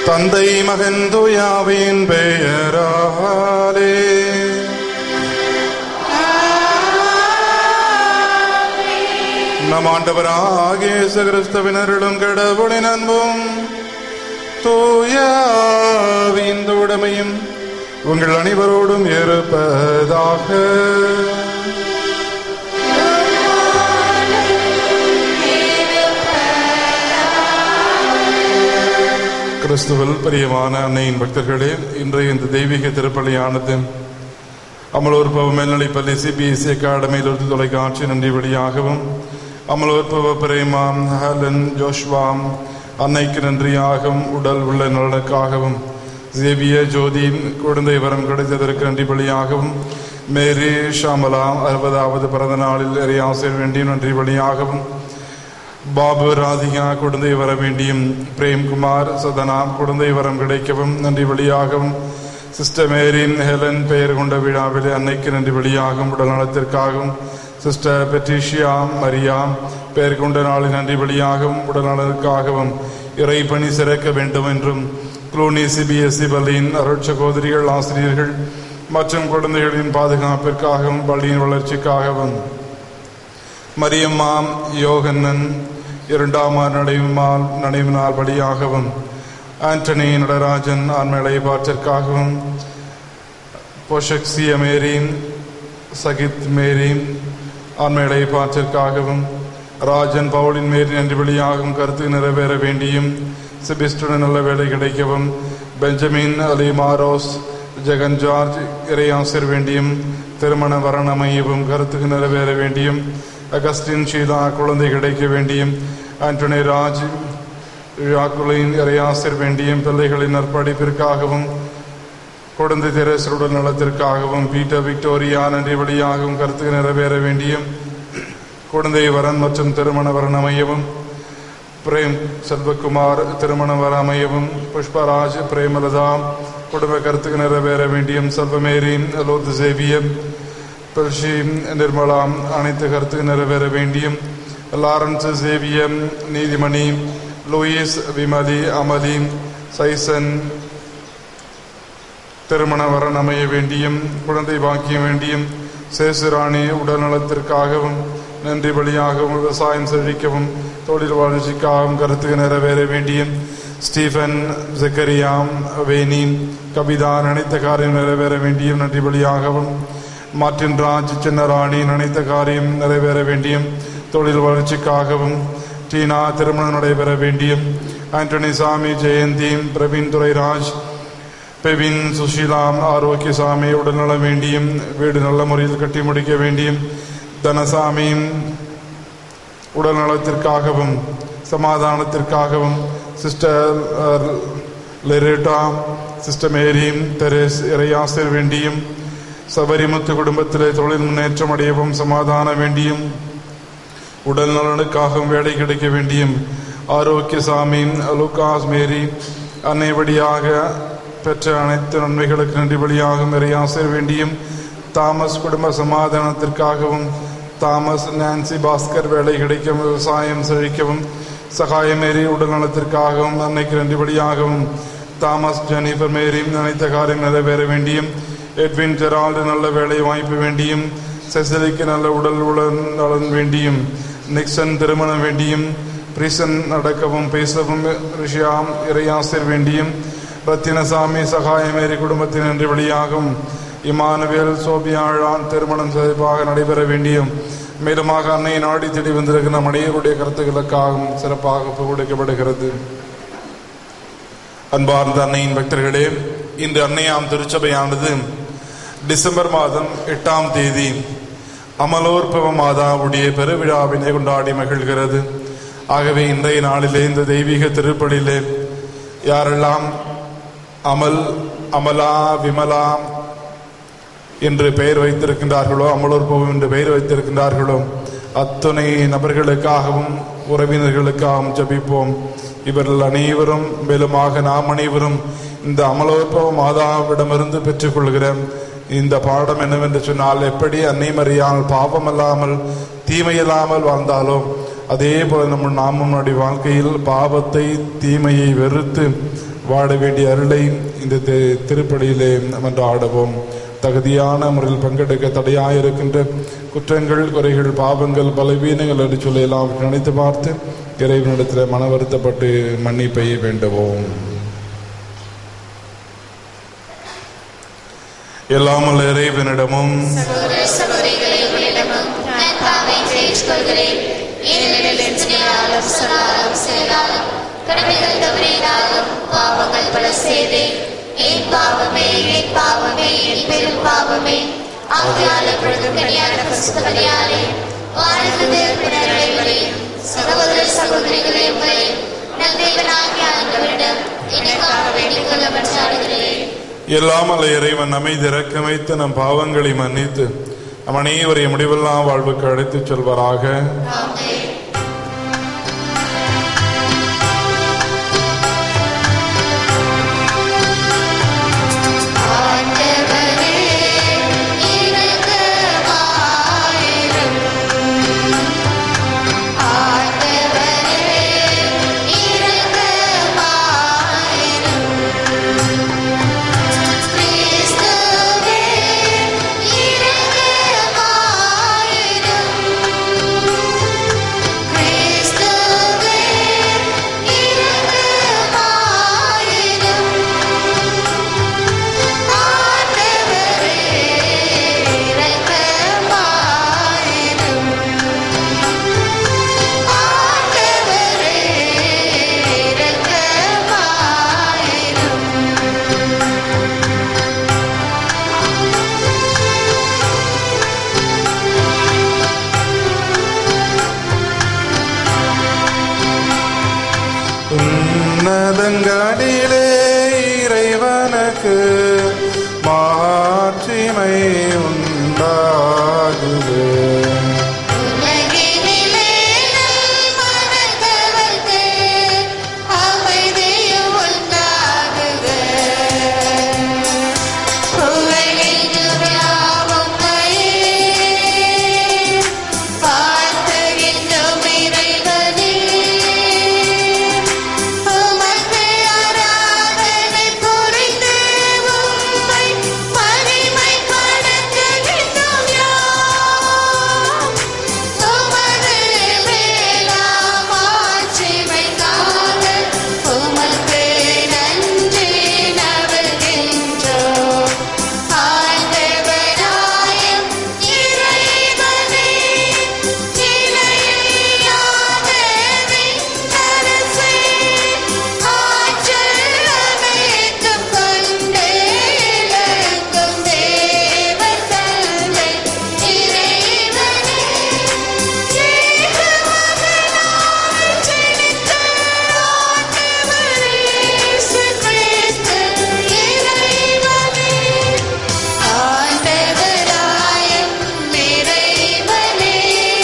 தந்தை மகன் துயாவின் பெயராலே நம் ஆண்டவராகிய இயேசு கிறிஸ்துவினரிடம் கடவுளின் அன்பும் தூயாவின் உடமையும் உங்கள் அனைவரோடும் இருப்பதாக கிறிஸ்துவில் பிரியமான அன்னையின் பக்தர்களே இன்றைய இந்த தெய்வீக திருப்பலியானது அமலோற்பவ மேல்நிலைப்பள்ளி சிபிஎஸ்சி அகாடமியில் ஒரு தொலைக்காட்சி நன்றி வழியாகவும் அமலோற்பவ பிரேமாம் ஹலன் ஜோஷ்வாம் அன்னைக்கு நன்றியாகவும் உடல் உள்ள நலனுக்காகவும் ஜேவிய ஜோதி குழந்தை வரம் கிடைத்ததற்கு நன்றி வழியாகவும் மேரி ஷாமலா அறுபதாவது பிறந்த நாளில் இறையாசிரியர் வேண்டியும் நன்றி வழியாகவும் பாபு ராதிகா குழந்தை வர வேண்டியும் பிரேம்குமார் சதனா குழந்தை வரம் கிடைக்கவும் நன்றி வழியாகவும் சிஸ்டர் மேரின் ஹெலன் பெயர் கொண்ட விழாவிலே அன்னைக்கு நன்றி வழியாகவும் உடல் நலத்திற்காகவும் சிஸ்டர் பெட்ரிஷியா மரியா பெயர் கொண்ட நாளில் நன்றி வழியாகவும் உடல் நலனுக்காகவும் இறை பணி சிறக்க வேண்டும் என்றும் குளூனி சிபிஎஸ்இ பள்ளியின் அருட்சகோதரிகள் ஆசிரியர்கள் மற்றும் குழந்தைகளின் பாதுகாப்பிற்காகவும் பள்ளியின் வளர்ச்சிக்காகவும் மரியம்மாம் யோகன்னன் இரண்டாம் நடைவுமால் நடைவினால் வழியாகவும் ஆண்டனி நடராஜன் ஆண்மலை பாற்றிற்காகவும் போஷக்சிய மேரி சகித் மேரி ஆண்மலை பாற்றிற்காகவும் ராஜன் பவுலின் மேரி நன்றி வழியாகவும் கருத்து நிறைவேற வேண்டியும் சிபிஸ்டுடன் நல்ல வேலை கிடைக்கவும் பெஞ்சமின் அலி மாரோஸ் ஜெகன் ஜார்ஜ் இறையாசிர் வேண்டியும் திருமண வரன் அமையவும் கருத்துக்கு நிறைவேற வேண்டியும் அகஸ்டின் ஷீலா குழந்தை கிடைக்க வேண்டியும் ஆண்டனி ராஜ் யாக்குலின் இறையாசிர் வேண்டியும் பிள்ளைகளின் நற்படிப்பிற்காகவும் குழந்தை தெரசருடன் நலத்திற்காகவும் பீட்டர் விக்டோரியா நன்றி வழியாகவும் கருத்து நிறைவேற வேண்டியும் குழந்தை வரன் மற்றும் திருமண வரன் அமையவும் பிரேம் செல்வகுமார் திருமண வர அமையவும் புஷ்பராஜ் பிரேமலதா குடும்ப கருத்துக்கு நிறைவேற வேண்டியும் செல்வமேரி லோத் சேவியம் பெல்ஷி நிர்மலா அனைத்து கருத்து நிறைவேற வேண்டியும் லாரன்ஸ் சேவியம் நீதிமணி லூயிஸ் விமலி அமலி சைசன் திருமண வரன் அமைய வேண்டியும் குழந்தை பாக்கியம் வேண்டியும் சேசுராணி உடல்நலத்திற்காகவும் நன்றி வழியாகவும் விவசாயம் செழிக்கவும் தொழில் வளர்ச்சிக்காகவும் கருத்து நிறைவேற வேண்டியும் ஸ்டீஃபன் ஜக்கரியாம் வேணி கவிதா நினைத்த காரியம் நிறைவேற வேண்டியும் நன்றி வழியாகவும் மார்டின் ராஜ் சின்னராணி நினைத்த காரியம் நிறைவேற வேண்டியும் தொழில் வளர்ச்சிக்காகவும் டீனா திருமணம் நடைபெற வேண்டியும் ஆண்டனி சாமி ஜெயந்தி பிரவீன் துரைராஜ் பெவின் சுஷீலாம் ஆரோக்கியசாமி உடல்நலம் வேண்டியும் வீடு நல்ல முறையில் கட்டி முடிக்க வேண்டியும் தனசாமி உடல் நலத்திற்காகவும் சமாதானத்திற்காகவும் sister Loretta sister Mary Therese இறையாசிர் வேண்டியும் சபரிமுத்து குடும்பத்திலே தொழில் முன்னேற்றம் அடையவும் சமாதானம் வேண்டியும் உடல் நலனுக்காகவும் வேலை கிடைக்க வேண்டியும் ஆரோக்கியசாமி லூகாஸ் மேரி அன்னை வழியாக பெற்ற அனைத்து நன்மைகளுக்கு நன்றி வழியாகவும் இறையாசிர் வேண்டியும் தாமஸ் குடும்ப சமாதானத்திற்காகவும் தாமஸ் நான்சி பாஸ்கர் வேலை கிடைக்கும் விவசாயம் செழிக்கவும் சகாயமேரி உடல்நலத்திற்காகவும் அன்னைக்கு நன்றி வழியாகவும் தாமஸ் ஜெனிஃபர் மேரி நினைத்த காரியம் நிறைவேற வேண்டியும் எட்வின் ஜெரால்டு நல்ல வேலை வாய்ப்பு வேண்டியும் செசிலிக்கு நல்ல உடல் உடன் நலன் வேண்டியும் நிக்சன் திருமணம் வேண்டியும் பிரீசன் நடக்கவும் பேசவும் ரிஷியாம் இறையாசிர் வேண்டியும் ரத்தினசாமி சகாயமேரி குடும்பத்தின் நன்றி வழியாகவும் இமானுவேல் சோபியாழான் திருமணம் சிறப்பாக நடைபெற வேண்டியும் மேலுமாக அன்னை நாடி தேடி வந்திருக்கிற நம் அனைவருடைய கருத்துக்களுக்காகவும் சிறப்பாக கொடுக்கப்படுகிறது அன்பார்ந்த அன்னையின் பக்தர்களே இன்று அன்னையாம் திருச்சபையானது டிசம்பர் மாதம் எட்டாம் தேதி அமலோற்பவ மாதாவுடைய பெருவிழாவினை கொண்டாடி மகிழ்கிறது ஆகவே இன்றைய நாளிலே இந்த தெய்வீக திருப்பலிலே யாரெல்லாம் அமல் அமலா விமலா என்று பெயர் வைத்திருக்கின்றார்களோ அமலோற்பவம் என்று பெயர் வைத்திருக்கின்றார்களோ அத்துணை நபர்களுக்காகவும் உறவினர்களுக்காகவும் ஜபிப்போம் இவர்கள் அனைவரும் மேலுமாக நாம் அனைவரும் இந்த அமலோற்பவ மாதாவிடமிருந்து பெற்றுக்கொள்கிற இந்த பாடம் என்னவென்று சொன்னால் எப்படி அன்னை மறியால் பாவம் அல்லாமல் தீமையில்லாமல் வாழ்ந்தாலோ அதே போல நம்ம நாமும் நம்முடைய வாழ்க்கையில் பாவத்தை தீமையை வெறுத்து வாழ வேண்டிய அருளை இந்த தி- திருப்பலியிலே மன்றாடுவோம் தகுதியான முறையில் பங்கெடுக்க தடையாயிருக்கின்ற குற்றங்கள் குறைகள் பாவங்கள் பலவீனங்கள் என்று சொல்லி எல்லாம் நினைத்து பார்த்து இறைவனிடத்தில் மன வருத்தப்பட்டு மன்னிப்பை வேண்டுவோம் எல்லாமல் இறைவனிடமும் சகோதர சகோதரிகளை உங்களிடமும் நான் தாமே ஜெயிச்சுக்கொள்கிறேன் ஏனெனில் என் சினையாலும் சொல்லாலும் செயலாலும் கடமைகள் தவறினாலும் பாவங்கள் பல செய்தேன் என் பாவமே என் பாவமே என் பெரும் பாவமே ஆகையால் எப்பொழுதும் கனியான பசுபதியாலே வாழ்ந்தது பிறரைகளையும் சகோதர சகோதரிகளே உங்களையும் நல் தேவனாகிய ஆண்டவரிடம் எனக்காக வேண்டிக் கொள்ள மன்றாடுகிறேன் எல்லாம் அல்ல இறைவன் நம்மை திறக்க வைத்து நம் பாவங்களை மன்னித்து நம் அனைவரையும் முடிவெல்லாம் வாழ்வுக்கு அழைத்துச் செல்வாராக ஆமென் ஆண்டவரே இரக்கமாயிரும் ஆண்டவரே இரக்கமாயிரும் கிறிஸ்துவே இரக்கமாயிரும் கிறிஸ்துவே இரக்கமாயிரும் ஆண்டவரே இரக்கமாயிரும் ஆண்டவரே இரக்கமாயிரும் உன்னதங்களிலே இறைவனுக்கு மாட்சிமை உண்டாகுது உலகினிலே மனத்தவர்க்கு அமைதியும் உண்டாகுக. புகழெங்கும் யாவும்மையே வாழ்த்துகின்றோம் இறைவனே. உமக்கு ஆராதனை புரிந்து உம்மை மகிமைப்படுத்துகின்றோம் யாம். உமது வேளாம் ஆட்சிமைக்காக உமக்கு நன்றி நல்கின்றோம். ஆண்டவராயும் இறைவனே, நிலையில்லாத விண்ணரசே, ஆற்றல் அனைத்தும் கொண்டே இலங்கும் தேவ தந்தை இறைவனே, ஏகமகனாய் ஜனித்த ஆண்டவர் இயேசு கிறிஸ்து இறைவனே, ஆண்டவராயும் இறைவனே,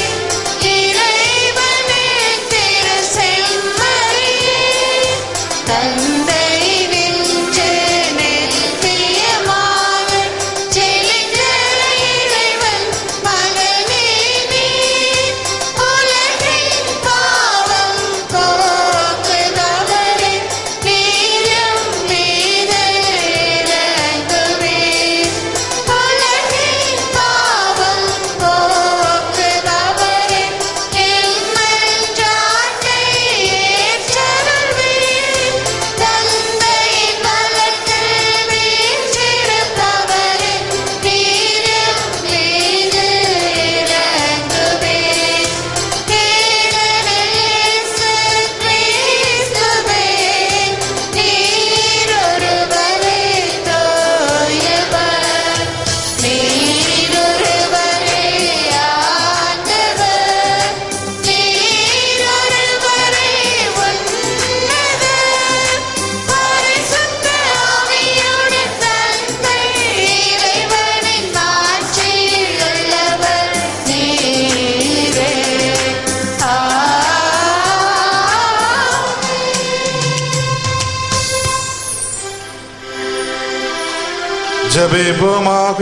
இறைவனே திரு செம்மறியே, தந்தை நின்று நித்தியமாக ஜெயித்த இறைவன் மகனே நீ, உலகின் பாவம் போக்குபவரே, நீரும் மீது இறங்குவீர். உலகின் பாவம் போக்குபவரே, எம்மன்றாட்டை ஏற்றருள்வீர். தந்தையின் வலத்தில் வீற்றிருப்பவரே, நீரும் மீது இறங்குவீர். ஏனெனில் இயேசு கிறிஸ்துவே, நீர் ஒருவரே தூயவர். நீர் ஒருவரே ஆண்டவர். நீர் ஒருவரே உன்னதர். பரிசுத்த ஆவியுடன் தந்தை இறைவனின் மாட்சியில் உள்ளவர் நீரே. ஜபிப்போமாக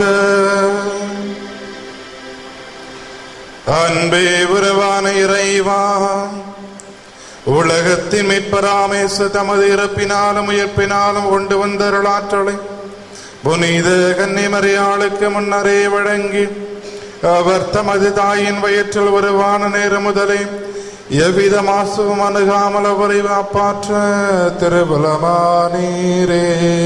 அன்பே உருவான இறைவா உலகத்தின் மீட்பராமேச தமது இறப்பினாலும் உயிர்ப்பினாலும் கொண்டு வந்த அருளாற்றலை புனித கன்னிமரியாளுக்கு முன்னரே வழங்கி அவர் தமது தாயின் வயிற்றில் உருவான நேரம் முதலே எவ்வித மாசுவும் அணுகாமல் அவரை காப்பாற்ற திருபலமானீரே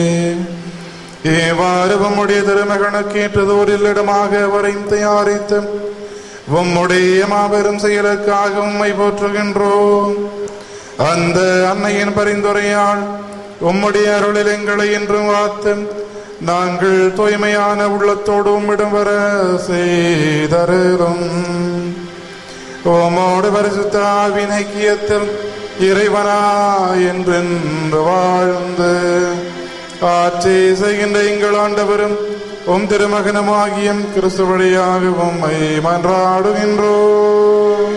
ஏவாறு உம்முடைய திருமகனுக்கு ஏற்றதோரில் இடமாக அவரை தயாரித்து உம்முடைய மாபெரும் செயலுக்காக உம்மை போற்றுகின்றோம் அந்த அன்னையின் பரிந்துரையால் உம்முடைய அருளில் எங்களை என்றும் வாத்து நாங்கள் தூய்மையான உள்ளத்தோடு உம்மிடம் வர செய்தருளும் உமோடு பரிசுத்த ஆவின் ஐக்கியத்தில் இறைவனா என்றென்று வாழ்ந்து ஆட்சி செய்கின்ற எங்கள் ஆண்டவரும் உம் திருமகனமாகிய கிறிஸ்து வழியாக உம்மை மன்றாடுகின்றோம்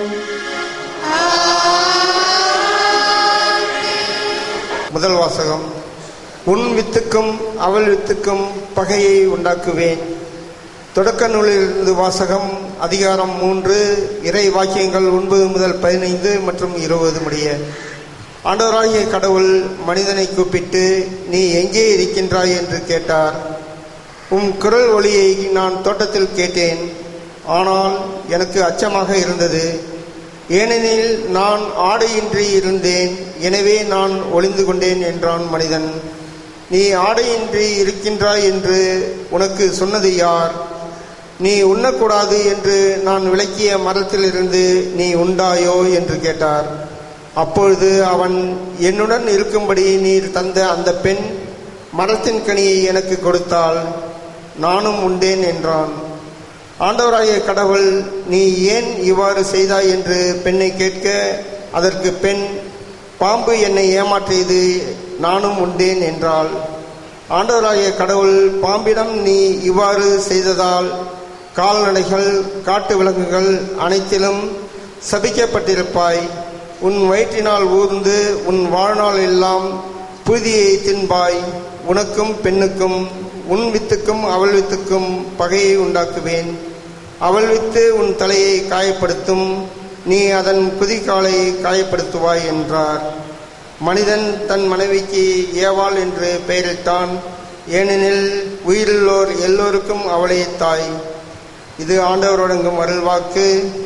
முதல் வாசகம் உன் வித்துக்கும் அவள் வித்துக்கும் பகையை உண்டாக்குவேன் தொடக்க நூலிலிருந்து வாசகம் அதிகாரம் மூன்று இறை வாக்கியங்கள் ஒன்பது முதல் பதினைந்து மற்றும் இருபது முடிய ஆண்டவராகிய கடவுள் மனிதனை கூப்பிட்டு நீ எங்கே இருக்கின்றாய் என்று கேட்டார் உம் குரல் ஒளியை நான் தோட்டத்தில் கேட்டேன் ஆனால் எனக்கு அச்சமாக இருந்தது ஏனெனில் நான் ஆடையின்றி இருந்தேன் எனவே நான் ஒளிந்து கொண்டேன் என்றான் மனிதன் நீ ஆடையின்றி இருக்கின்றாய் என்று உனக்கு சொன்னது யார் நீ உண்ணக்கூடாது என்று நான் விளக்கிய மரத்திலிருந்து நீ உண்டாயோ என்று கேட்டார் அப்பொழுது அவன் என்னுடன் இருக்கும்படி நீர் தந்த அந்த பெண் மரத்தின் கனியை எனக்கு கொடுத்தாள் நானும் உண்டேன் என்றான் ஆண்டவராகிய கடவுள் நீ ஏன் இவ்வாறு செய்தாய் என்று பெண்ணை கேட்க அதற்கு பெண் பாம்பு என்னை ஏமாற்றியது நானும் உண்டேன் என்றாள் ஆண்டவராகிய கடவுள் பாம்பிடம் நீ இவ்வாறு செய்ததால் கால்நடைகள் காட்டு விலங்குகள் அனைத்திலும் சபிக்கப்பட்டிருப்பாய் உன் வயிற்றினால் ஊர்ந்து உன் வாழ்நாள் எல்லாம் புதியை தின்பாய் உனக்கும் பெண்ணுக்கும் உன் வித்துக்கும் அவள் வித்துக்கும் பகையை உண்டாக்குவேன் அவள் வித்து உன் தலையை காயப்படுத்தும் நீ அதன் குதிகாலை காயப்படுத்துவாய் என்றார் மனிதன் தன் மனைவிக்கு ஏவாள் என்று பெயரிட்டான் ஏனெனில் உயிருள்ளோர் எல்லோருக்கும் அவளே தாய் இது ஆண்டவரோடங்கும் அருள்வாக்கு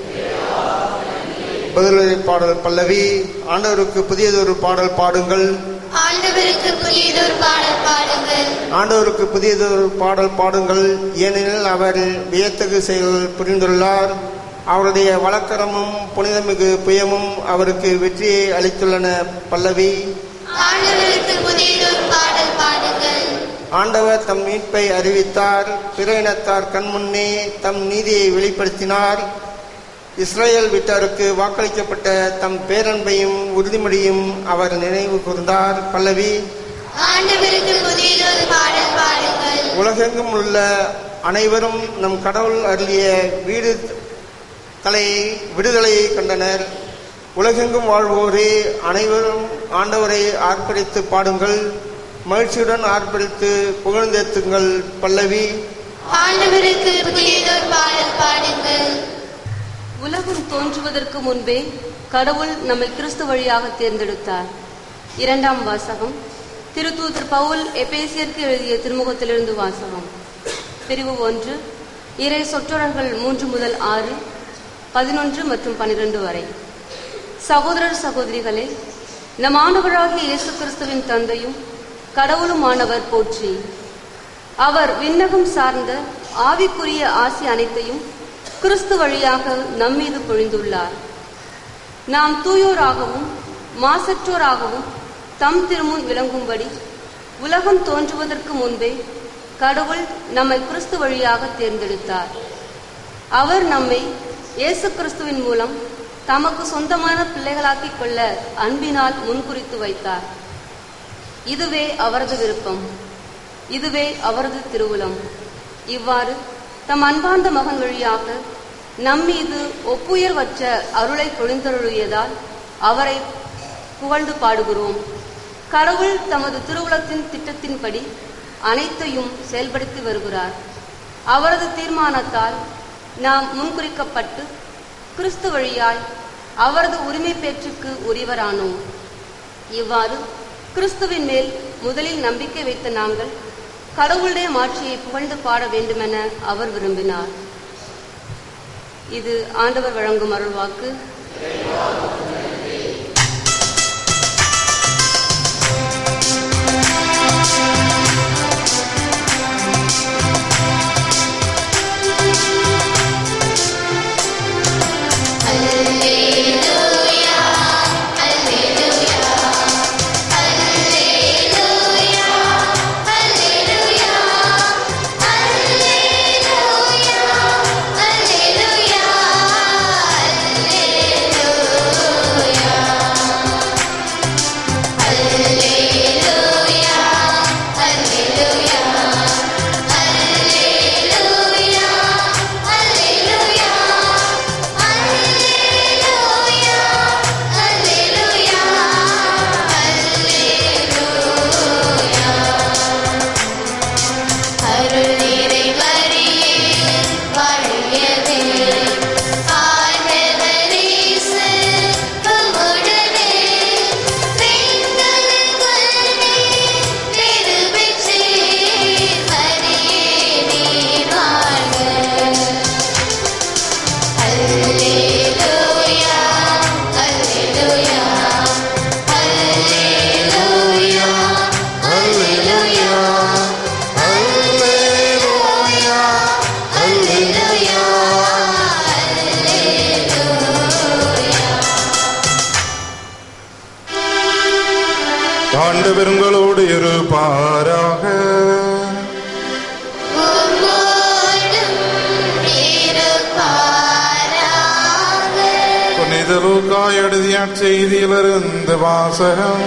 பதிலுரை பாடல் பல்லவி ஆண்டவருக்கு புதியதொரு பாடல் பாடுங்கள் ஆண்டவருக்கு புதியதொரு பாடல் பாடுங்கள் ஆண்டவருக்கு புதியதொரு பாடல் பாடுங்கள் ஏனெனில் அவர் வியத்தகு செயல்கள் புரிந்துள்ளார் அவருடைய வழக்கரமும் புனிதமிகு புயமும் அவருக்கு வெற்றியை அளித்துள்ளன பல்லவி ஆண்டவருக்கு புதியதொரு பாடல் பாடுங்கள் ஆண்டவர் தம் மீட்பை அறிவித்தார் பிற இனத்தார் கண்முன்னே தம் நீதியை வெளிப்படுத்தினார் இஸ்ரேல் வீட்டாருக்கு வாக்களிக்கப்பட்ட தம் பேரன்பையும் உறுதிமொழியும் அவர் நினைவு கூர்ந்தார் பல்லவி ஆண்டவருக்கு புதியதொரு பாடல் பாடுங்கள் உலகெங்கும் உள்ள அனைவரும் நம் கடவுள் அருளிய வீடு தலையை விடுதலையை கண்டனர் உலகெங்கும் வாழ்வோரே அனைவரும் ஆண்டவரை ஆர்ப்பரித்து பாடுங்கள் மகிழ்ச்சியுடன் ஆர்ப்பரித்து புகழ்ந்தேத்துங்கள் பல்லவி ஆண்டவருக்கு புதியதொரு பாடல் பாடுங்கள் உலகம் தோன்றுவதற்கு முன்பே கடவுள் நம்மை கிறிஸ்து வழியாக தேர்ந்தெடுத்தார் இரண்டாம் வாசகம் திருத்தூதர் பவுல் எபேசியருக்கு எழுதிய திருமுகத்திலிருந்து வாசகம் பிரிவு ஒன்று இறை சொற்றொடர்கள் மூன்று முதல் ஆறு பதினொன்று மற்றும் பனிரெண்டு வரை சகோதரர் சகோதரிகளே நம் ஆண்டவராகிய இயேசு கிறிஸ்துவின் தந்தையும் கடவுளுமானவர் போற்றி அவர் விண்ணகம் சார்ந்த ஆவிக்குரிய ஆசி அனைத்தையும் கிறிஸ்து வழியாக நம்மீது பொழிந்துள்ளார் நாம் தூயோராகவும் மாசற்றோராகவும் தம் திருமுன் விளங்கும்படி உலகம் தோன்றுவதற்கு முன்பே கடவுள் நம்மை கிறிஸ்து வழியாக தேர்ந்தெடுத்தார் அவர் நம்மை இயேசு கிறிஸ்துவின் மூலம் தமக்கு சொந்தமான பிள்ளைகளாக்கிக் கொள்ள அன்பினால் முன்குறித்து வைத்தார் இதுவே அவரது விருப்பம் இதுவே அவரது திருவுளம் இவ்வாறு தம் அன்பார்ந்த மகன் வழியாக நம்மீது ஒப்புயர்வற்ற அருளை பொழிந்தருளியதால் அவரை புகழ்ந்து பாடுகிறோம் கடவுள் தமது திருவுளத்தின் திட்டத்தின்படி அனைத்தையும் செயல்படுத்தி வருகிறார் அவரது தீர்மானத்தால் நாம் முன்குறிக்கப்பட்டு கிறிஸ்து வழியாய் அவரது உரிமை பேற்றுக்கு உரியவரானோம் இவ்வாறு கிறிஸ்துவின் மேல் முதலில் நம்பிக்கை வைத்த நாங்கள் கடவுளுடைய மாட்சியை புகழ்ந்து பாட வேண்டுமென அவர் விரும்பினார் இது ஆண்டவர் வழங்கும் அருள்வாக்கு அருள் நிறை மரியே வாழ்கவே ஆண்டவர் இயேசு உம்முடனே பெண்களுக்குள் நீர் பெரு பெற்றீர் மரியே நீர் வாழ்க அல்லேலூயா அல்லேலூயா அல்லேலூயா அல்லேலூயா அல்லேலூயா ஆண்டவர் உங்களோடு இருப்பாராக உம்மோடும் இருப்பாராக. புனித லூக்காய் எழுதிய செய்தியிலிருந்து வாசகம்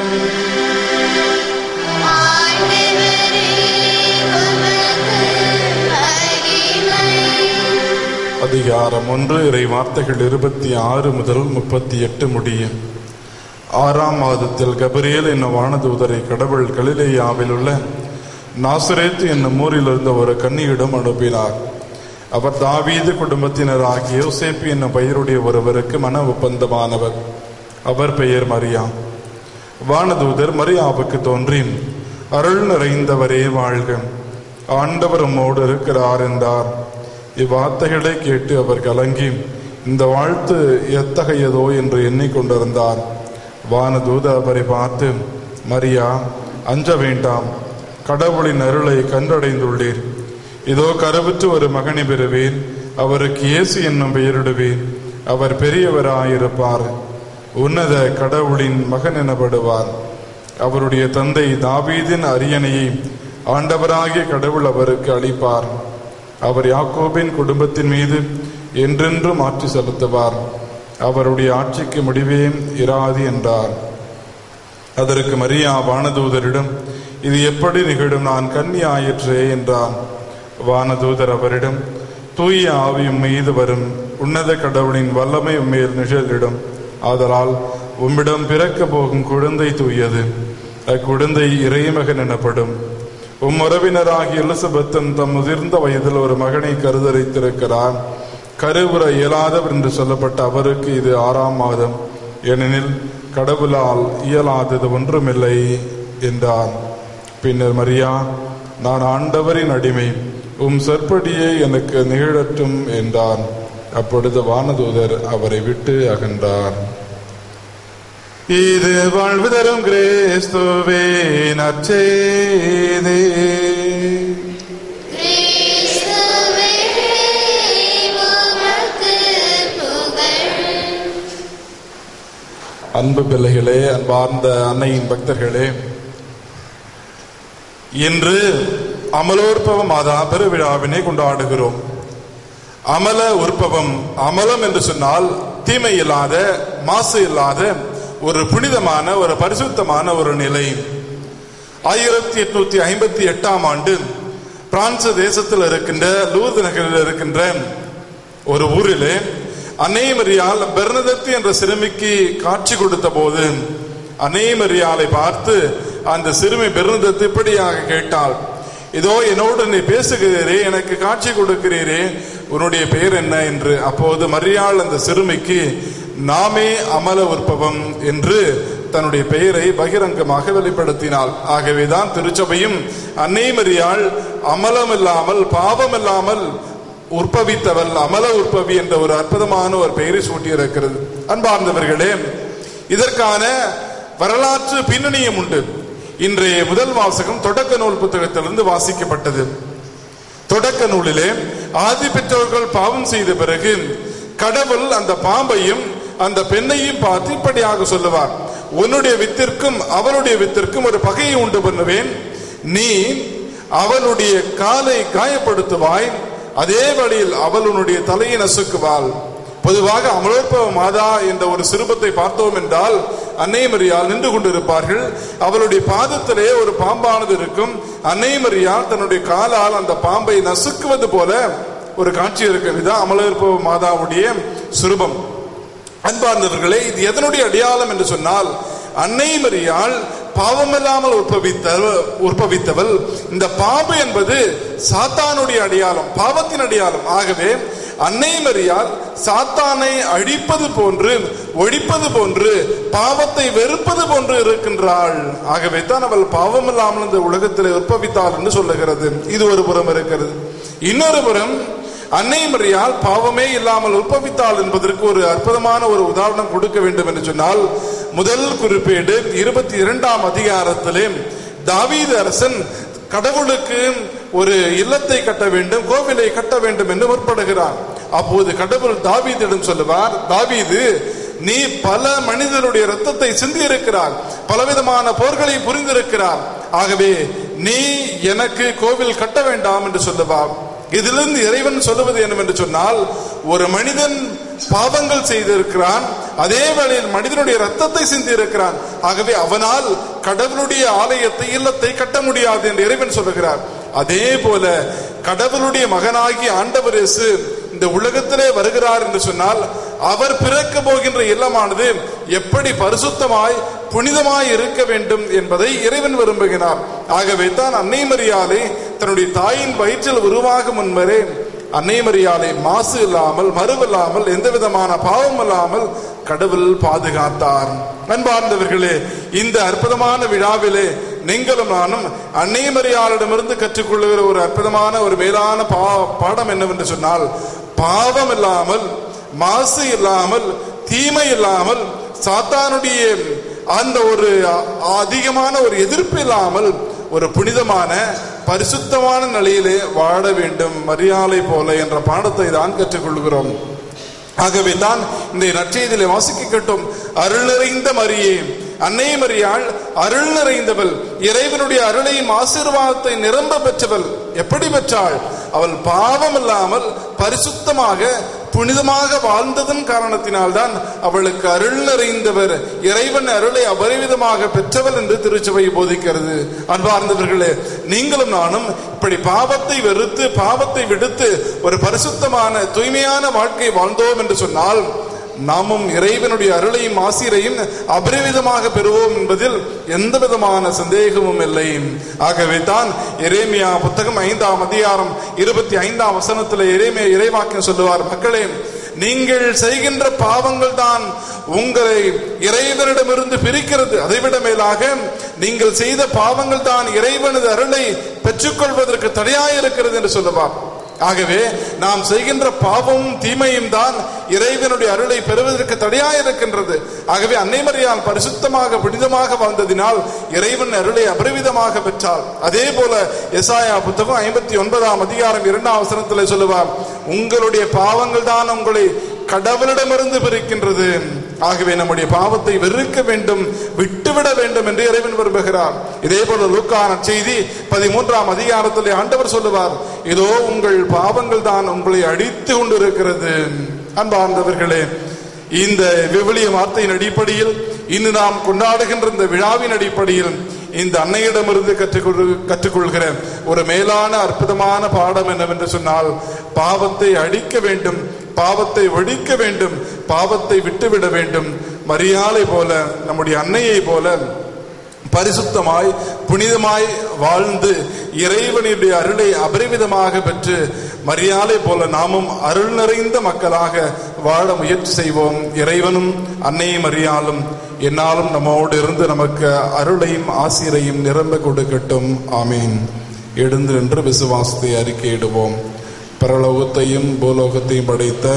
ஆண்டவரே, உமக்கு மகிமை. அதிகாரம் ஒன்று இறை வார்த்தைகள் இருபத்தி ஆறு முதல் முப்பத்தி எட்டு முடியும் ஆறாம் மாதத்தில் கபிரியேல் என்னும் வானதூதரை கடவுள் கலிலேயாவில் உள்ள நாசரேத் என்னும் ஊரில் இருந்த ஒரு கன்னியிடம் அனுப்பினார் அவர் தாவீது குடும்பத்தினராகிய யோசேப்பு என்னும் பெயருடைய ஒருவருக்கு மன ஒப்பந்தமானவர் அவர் பெயர் மரியா வானதூதர் மரியாவுக்கு தோன்றி அருள் நிறைந்தவரே வாழ்க ஆண்டவர் உம்மோடு இருக்கிறார் என்றார் இவ்வார்த்தைகளை கேட்டு அவர் கலங்கி இந்த வாழ்த்து எத்தகையதோ என்று எண்ணிக்கொண்டிருந்தார் வானதூத அவரை பார்த்து மரியா அஞ்ச வேண்டாம் கடவுளின் அருளை கண்டடைந்துள்ளீர் இதோ கருவுற்று ஒரு மகனை பெறுவேன் அவருக்கு இயேசு என்னும் பெயரிடுவேன் அவர் பெரியவராயிருப்பார் உன்னத கடவுளின் மகன் எனப்படுவார் அவருடைய தந்தை தாவீதின் அரியணையை ஆண்டவராகிய கடவுள் அவருக்கு அளிப்பார் அவர் யாக்கோபின் குடும்பத்தின் மீது என்றென்றும் ஆட்சி செலுத்துவார் அவருடைய ஆட்சிக்கு முடிவே இராது என்றார் அதற்கு மரியா வானதூதரிடம் இது எப்படி நிகழும் நான் கன்னி ஆயிற்றே என்றான் வானதூதர் அவரிடம் தூய ஆவியும் மீது வரும் உன்னத கடவுளின் வல்லமை உண்மையில் நிழலிடும் ஆதலால் உம்மிடம் பிறக்க போகும் குழந்தை தூயது அக்குழந்தை இறைமகன் எனப்படும் உம் உறவினராகிய எலிசபெத்தன் தம் முதிர்ந்த வயதில் ஒரு மகனை கருதரித்திருக்கிறார் கருவுற இயலாதவர் என்று சொல்லப்பட்ட அவருக்கு இது ஆறாம் மாதம் ஏனெனில் கடவுளால் இயலாதது ஒன்றுமில்லை என்றார் பின்னர் மரியா நான் ஆண்டவரின் அடிமை உம் சொற்படியே எனக்கு நிகழட்டும் என்றான் அப்பொழுது வானதூதர் அவரை விட்டு அகன்றார் இது வாழ்வு தரும் கிறிஸ்துவே நற்செய்தி கிறிஸ்துவே, உமக்கு புகழ். அன்பு பிள்ளைகளே அன்பார்ந்த அன்னையின் பக்தர்களே இன்று அமலோற்பவ மாதா பெருவிழாவினை கொண்டாடுகிறோம் அமல உற்பவம் அமலம் என்று சொன்னால் தீமை இல்லாத மாசு இல்லாத ஒரு புனிதமான ஒரு பரிசுத்தமான ஒரு நிலை ஆயிரத்தி எட்நூத்தி ஐம்பத்தி எட்டாம் ஆண்டு பிரான்ஸ் தேசத்தில் இருக்கின்ற லூர்து நகரில் இருக்கின்ற ஒரு ஊரிலே அன்னைமரியால் பெர்னதத்து என்ற சிறுமிக்கு காட்சி கொடுத்த போது அன்னைமரியாலை பார்த்து அந்த சிறுமி பெர்னதத்து இப்படியாக கேட்டாள் இதோ என்னோடு நீ பேசுகிறீரே எனக்கு காட்சி கொடுக்கிறீரே உன்னுடைய பெயர் என்ன என்று அப்போது மரியாள் அந்த சிறுமிக்கு நாமே அமல உற்பவம் என்று தன்னுடைய பெயரை பகிரங்கமாக வெளிப்படுத்தினாள் ஆகவேதான் திருச்சபையும் அன்னை மரியாள் அமலமில்லாமல் பாவமில்லாமல் உற்பவித்தவள் அமல உற்பவி என்ற ஒரு அற்புதமான ஒரு பெயரை சூட்டியிருக்கிறது அன்பார்ந்தவர்களே இதற்கான வரலாற்று பின்னணியும் உண்டு இன்றைய முதல் வாசகம் தொடக்க நூல் புத்தகத்திலிருந்து வாசிக்கப்பட்டது தொடக்க நூலிலே ஆதி பெற்றோர்கள் பாவம் செய்த பிறகு கடவுள் அந்த பாம்பையும் அந்த பெண்ணையும் பார்த்து இப்படியாக சொல்லுவார் உன்னுடைய வித்திற்கும் அவளுடைய வித்திற்கும் ஒரு பகையை உண்டு பண்ணுவேன் நீ அவளுடைய காலை காயப்படுத்துவாய் அதே வழியில் அவள் உன்னுடைய தலையை நசுக்குவாள் பொதுவாக அமலோற்பவ மாதா என்ற ஒரு சிறுபத்தை பார்த்தோம் என்றால் அன்னை மரியால் நின்று கொண்டிருப்பார்கள் அவளுடைய பாதத்திலே ஒரு பாம்பானது இருக்கும் அன்னை மரியால் தன்னுடைய காலால் அந்த பாம்பை நசுக்குவது போல ஒரு காட்சி இருக்கிறது இதுதான் அமலோற்பவ மாதாவுடைய சுரூபம் அன்பார்ந்தவர்களே இது எதனுடைய அடையாளம் என்று சொன்னால் அன்னை மரியாள் பாவமில்லாமல் உற்பவித்தவள் உற்பவித்தவள் இந்த பாம்பு என்பது சாத்தானுடைய அடையாளம் பாவத்தின் அடையாளம் ஆகவே அன்னை மரியாள் சாத்தானை அழிப்பது போன்று ஒழிப்பது போன்று பாவத்தை வெறுப்பது போன்று இருக்கின்றாள் ஆகவே தான் அவள் பாவமில்லாமல் இந்த உலகத்தில் உற்பவித்தாள் என்று சொல்லுகிறது இது ஒரு புறம் இருக்கிறது இன்னொரு புறம் அன்னை மரியால் பாவமே இல்லாமல் உற்பவித்தாள் என்பதற்கு ஒரு அற்புதமான ஒரு உதாரணம் கொடுக்க வேண்டும் என்று சொன்னால் முதல் குறிப்பேடு இருபத்தி இரண்டாம் அதிகாரத்திலே தாவீது அரசன் கடவுளுக்கு ஒரு இல்லத்தை கட்ட வேண்டும் கோவிலை கட்ட வேண்டும் என்று முற்படுகிறார் அப்போது கடவுள் தாவீதிடம் சொல்லுவார் தாவீது நீ பல மனிதனுடைய ரத்தத்தை சிந்தி இருக்கிறார் பலவிதமான போர்களை புரிந்திருக்கிறார் ஆகவே நீ எனக்கு கோவில் கட்ட வேண்டாம் என்று சொல்லுவார் இதிலிருந்து இறைவன் சொல்லுவது என்னவென்று சொன்னால் ஒரு மனிதன் பாவங்கள் செய்திருக்கிறான் அதே வேளையில் மனிதனுடைய ரத்தத்தை சிந்தி இருக்கிறான் ஆகவே அவனால் கடவுளுடைய ஆலயத்தை இல்லத்தை கட்ட முடியாது என்று இறைவன் சொல்லுகிறார் அதே போல கடவுளுடைய மகனாகி ஆண்டவர் இயேசு இந்த உலகத்திலே வருகிறார் என்று சொன்னால் அவர் பிறக்க போகின்ற இல்லமானது எப்படி பரிசுத்தமாய் புனிதமாய் இருக்க வேண்டும் என்பதை இறைவன் விரும்புகிறார் ஆகவே தான் அன்னை மரியாதை தன்னுடைய தாயின் வயிற்றில் உருவாகும் முன்பரே அன்னை மரியாதை மாசு இல்லாமல் மறுவில்லாமல் எந்த விதமான பாவம் இல்லாமல் கடவுள் பாதுகாத்தார் அன்பார்ந்தவர்களே இந்த அற்புதமான விழாவிலே நீங்களும் நானும் அன்னை மரியாளிடமிருந்து கற்றுக்கொள்ளுகிற ஒரு அற்புதமான ஒரு மேலான பா பாடம் என்னவென்று சொன்னால் பாவம் இல்லாமல் மாசு இல்லாமல் தீமை இல்லாமல் சாத்தானுடைய அந்த ஒரு அதிகமான ஒரு எதிர்ப்பு இல்லாமல் ஒரு புனிதமான பரிசுத்தமான நிலையிலே வாழ வேண்டும் மரியாதை போல என்ற பாடத்தை தான் கற்றுக்கொள்கிறோம் ஆகவே தான் இந்த நற்செய்தியிலே வாசிக்க கேட்டோம் அருள் நிறைந்த மரியே அன்னை மரியாள் அருள் நிறைந்தவள் இறைவனுடைய அருளையும் ஆசீர்வாதத்தை நிரம்ப பெற்றவள் எப்படி பெற்றாள் அவள் பாவம் இல்லாமல் பரிசுத்தமாக புனிதமாக வாழ்ந்ததன் காரணத்தினால்தான் அவளுக்கு அருள் நிறைந்தவர் இறைவன் அருளை அபரிவிதமாக பெற்றவள் என்று திருச்சபை போதிக்கிறது அன்பார்ந்தவர்களே நீங்களும் நானும் இப்படி பாவத்தை வெறுத்து பாவத்தை விடுத்து ஒரு பரிசுத்தமான தூய்மையான வாழ்க்கை வாழ்ந்தோம் என்று சொன்னால் நாமும் இறைவனுடைய அருளையும் ஆசிரையும் அபரிவிதமாக பெறுவோம் என்பதில் எந்த விதமான சந்தேகமும் இல்லை ஆகவே தான் எரேமியா புத்தகம் ஐந்தாம் அதிகாரம் இருபத்தி ஐந்தாம் வசனத்தில் எரேமியா இறைவாக்கியம் சொல்லுவார் மக்களே நீங்கள் செய்கின்ற பாவங்கள் தான் உங்களை இறைவனிடமிருந்து பிரிக்கிறது அதைவிட மேலாக நீங்கள் செய்த பாவங்கள் தான் இறைவனது அருளை பெற்றுக்கொள்வதற்கு தடையாயிருக்கிறது என்று சொல்லுவார் ஆகவே நாம் செய்கின்ற பாவமும் தீமையும் தான் இறைவனுடைய அருளை பெறுவதற்கு தடையாக இருக்கின்றது ஆகவே அன்னைமரியால் பரிசுத்தமாக புனிதமாக வாழ்ந்ததினால் இறைவன் அருளை அபரிவிதமாக பெற்றாள் அதே போல எசாயா புத்தகம் ஐம்பத்தி ஒன்பதாம் அதிகாரம் இரண்டாம் அவசரத்தில் சொல்லுவார் உங்களுடைய பாவங்கள் தான் உங்களை கடவுளிடமிருந்து பிரிக்கின்றது ஆகவே நம்முடைய பாவத்தை வெறுக்க வேண்டும் விட்டுவிட வேண்டும் என்று இறைவன் விரும்புகிறார் இதே போல லூக்கான செய்தி பதிமூன்றாம் அதிகாரத்திலே ஆண்டவர் சொல்லுவார் இதோ உங்கள் பாவங்கள் தான் உங்களை அடித்து கொண்டிருக்கிறது அன்பார்ந்தவர்களே இந்த விவிலிய வார்த்தையின் அடிப்படையில் இன்று நாம் கொண்டாடுகின்ற இந்த விழாவின் அடிப்படையில் இந்த அன்னையிடமிருந்து கற்றுக்கொள் கற்றுக்கொள்கிற ஒரு மேலான அற்புதமான பாடம் என்னவென்று சொன்னால் பாவத்தை அழிக்க வேண்டும் பாவத்தை ஒழிக்க வேண்டும் பாவத்தை விட்டுவிட வேண்டும் மரியாதை போல நம்முடைய அன்னையை போல பரிசுத்தமாய் புனிதமாய் வாழ்ந்து இறைவனுடைய அருளை அபரிவிதமாக பெற்று மரியாதை போல நாமும் அருள் நிறைந்த மக்களாக வாழ முயற்சி செய்வோம் இறைவனும் அன்னை மரியாலும் என்னாலும் நம்மோடு இருந்து நமக்கு அருளையும் ஆசிரையும் நிரம்ப கொடுக்கட்டும் ஆமீன் எழுந்து நின்று விசுவாசத்தை அறிக்கையிடுவோம் பரலோகத்தையும் பூலோகத்தையும் படைத்த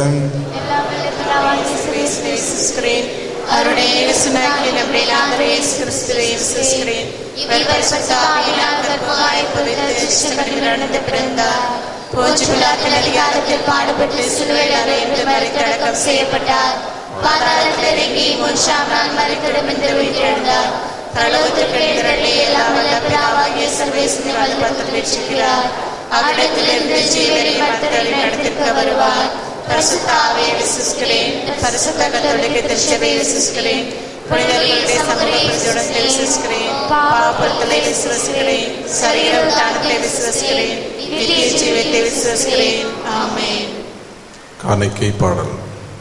அவருடைய சுனாக்கில் அப்படியில்லாத இயேசு கிறிஸ்துவை விசுவசிக்கிறேன் இவர் பரிசுத்தாவியினால் கர்ப்பமாய் புதைத்து சிஷ்டப்பட்டு நடந்து பிறந்தார் போச்சு பிலாத்தின் அதிகாரத்தில் பாடுபட்டு சிலுவையில் அறைந்து மறித்து அடக்கம் செய்யப்பட்டார் பாதாளத்தில் இறங்கி மூன்றாம் நாள் மறித்திடம் என்று உயிரிழந்தார் பரலோகத்திற்கு எழுந்தருளி எல்லாம் வல்ல பிதாவாகிய சர்வேசனை வலுப்பத்தில் வெற்றிக்கிறார் அவரிடத்திலிருந்து ஜீவனை மறுத்தலை நடத்திருக்க வருவார் பரிசுத்தாவே விசுஸ்கிறேன் பரிசுத்த கத்தோலிக்க திருச்சபை விசுஸ்கிறேன் புனிதர்களுடைய சமூக பிரதியுடத்தை விசுஸ்கிறேன் பாவப்படுத்தலை விசுவசிக்கிறேன் சரீர உத்தானத்தை விசுவசிக்கிறேன் நித்திய ஜீவத்தை விசுவசிக்கிறேன் ஆமென் காணிக்கை பாடல்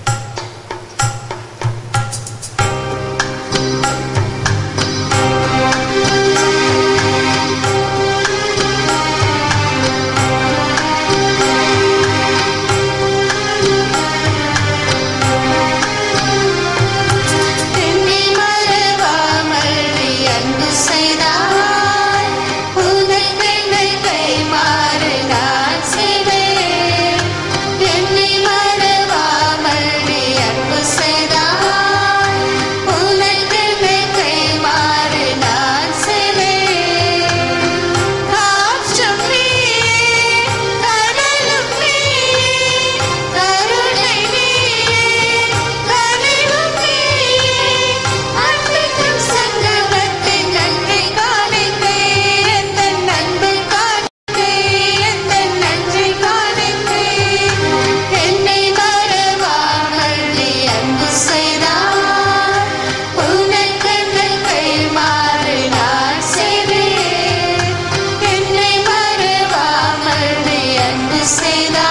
என்னை மறவாமல் நீ அன்பு செய்தாய் உனக்கு என்னை கைமாறு நான் செய்வேன் என்னை மறவாமல் நீ அன்பு செய்தாய் உனக்கு என்னை கைமாறு நான் செய்வேன் காற்றும் நீயே கடலும் நீயே கருணை நீயே கனிவும் நீயே அன்பிற்கும் சங்கமத்தின் நன்றி காணிக்கை எந்த நன்மை காணிக்கை எந்த நன்றி காணிக்கை என்னை மறவாமல் நீ அன்பு செய்தாய் உனக்கு கை மாறு நான் செய்வேன் என்னை மறவாமல் நீ அன்பு செய்தாய்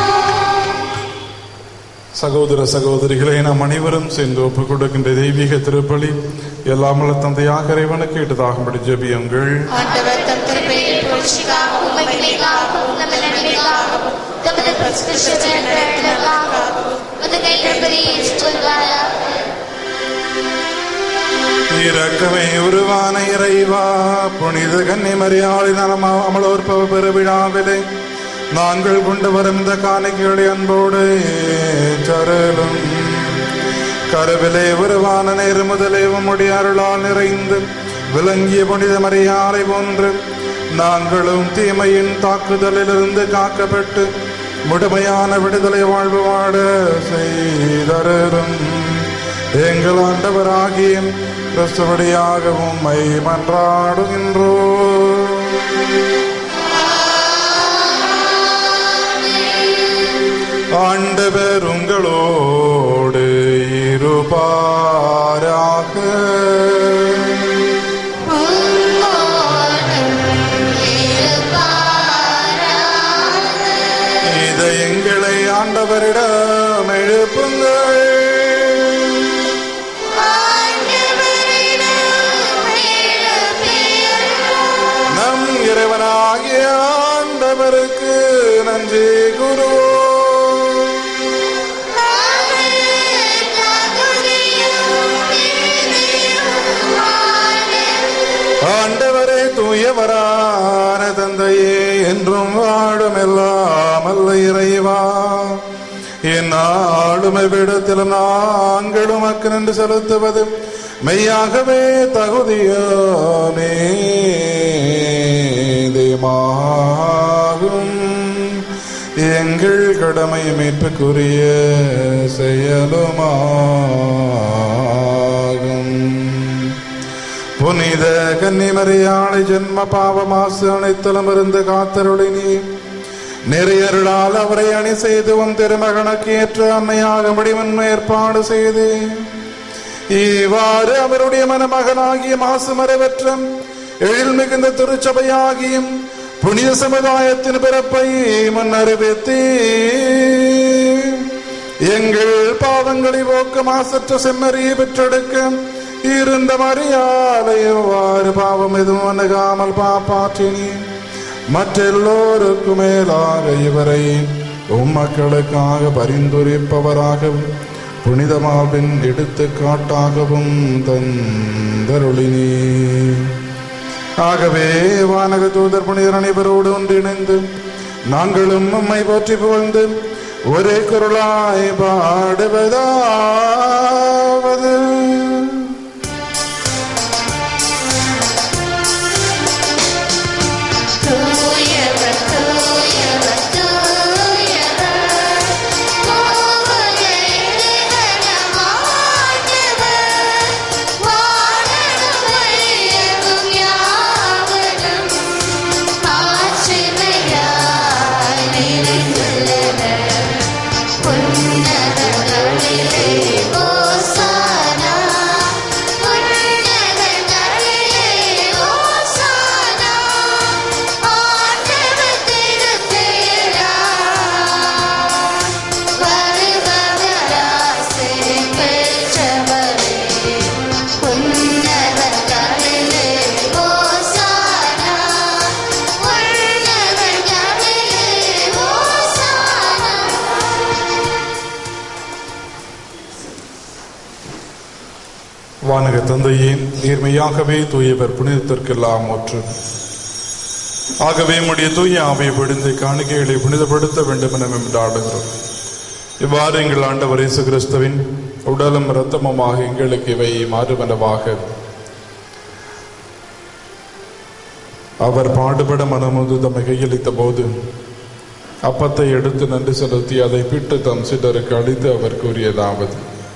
சகோதர சகோதரிகளை நாம் அனைவரும் சேர்ந்து ஒப்புக் கொடுக்கின்ற தெய்வீக திருப்பலி எல்லாம் வல்ல தந்தையாக இறைவனுக்கு இட்டதாகும்படி ஜெபியுங்கள் ஆண்டவர் தம் திருப்பையில் புகழ்ச்சிக்காகவும் மகிமைக்காகவும் நமது நன்மைக்காகவும் தமது பிரதிஷ்டத்திற்காகவும் உமது கைப்பறியை சொல்வாரா இரக்கமே உருவான இறைவா புனித கன்னி மரியாதை நலம் அமலோற்பவ பெருவிழாவிலே நாங்கள் கொண்டு வரும் இந்த காணிக்கைகளை அன்போடு சரலும் கருவிலே உருவான நேரு முதலே உம்முடைய அருளால் நிறைந்து விளங்கிய புனித மரியாதை போன்று நாங்களும் தீமையின் தாக்குதலிலிருந்து காக்கப்பட்டு முழுமையான விடுதலை வாழ்வு வாழ செய்தரும் எங்கள் ஆண்டவராகிய கிறிஸ்துவடியாகவும் உம்மை மன்றாடுகின்றோ ஆண்டவர் உங்களோடு இருப்பாராக இதை எங்களை ஆண்டவரிடம் எழுப்புங்கள் நம் இறைவனாகிய ஆண்டவருக்கு நன்றி குரு ஆண்டவரே தூயவரான தந்தையே என்றும் வாழும் எல்லாம் அல்ல இறைவா என் ஆளுமை விடத்திலும் நாங்கள் உமக்கு நின்று செலுத்துவது மெய்யாகவே தகுதியாமே தேமாகும் எங்கள் கடமை மீட்புக்குரிய செயலுமாகும் புனித கன்னிமரியாளை ஜென்ம பாவமாசு அனைத்திலும் இருந்து காத்தருளி நீ நெறியருளால் அவரை அணி செய்து உன் திருமகனுக்கு ஏற்ற அன்னையாக முடிவன்மை ஏற்பாடு செய்து இவ்வாறு அவருடைய மணமகனாகிய மாசு மறைவற்றம் எழில் மிகுந்த திருச்சபையாகியும் புனித சமுதாயத்தின் பிறப்பை முன்னறிவித்தீ எங்கள் பாவங்களை போக்க மாசற்ற செம்மறியை பெற்றெடுக்க இருந்த மரியாதையவாறு பாவம் எதுவும் அணுகாமல் பாப்பாற்றினி மற்றெல்லோருக்கும் மேலாக இவரை உம்மக்களுக்காக பரிந்துரைப்பவராகவும் புனிதமாவின் எடுத்துக்காட்டாகவும் தந்தருளினே ஆகவே வானக தூதர் புனிதர் அனைவரோடு ஒன்றிணைந்து நாங்களும் உம்மை போற்றி புகழ்ந்து ஒரே குரலாய் பாடுவதாவது தூயவர் தூயவர் தூயவர் கோவல இறைவனமாண்டவர் வானகம் வழியகும் யாவரும் ஆட்சிமையாய் நிறைந்துள்ளனர் உன்னதங்களிலே ஓசானா உன்னதங்களிலே ஓசானா ஆண்டவர் திருப்பெயரால் வருபவராசை பெற்றவரே உன்னதங்களிலே ஓசானா உன்னதங்களிலே ஓசானா வானக தந்தையே நேர்மையாகவே தூயவர் புனிதத்திற்கெல்லாம் ஒற்று ஆகவே உம்முடைய தூய ஆவை விடுந்து காணிக்கைகளை புனிதப்படுத்த வேண்டும் என ஆடுகிறோம் இவ்வாறு எங்கள் ஆண்டவர் இயேசு கிறிஸ்துவின் உடலும் இரத்தமுமாக எங்களுக்கு இவை மாறுவனவாக அவர் பாடுபட மனமுது தம்மை கையளித்த போது அப்பத்தை எடுத்து நன்றி செலுத்தி அதை பிட்டு தம் சிலருக்கு அளித்து அவர் கூறியதாவது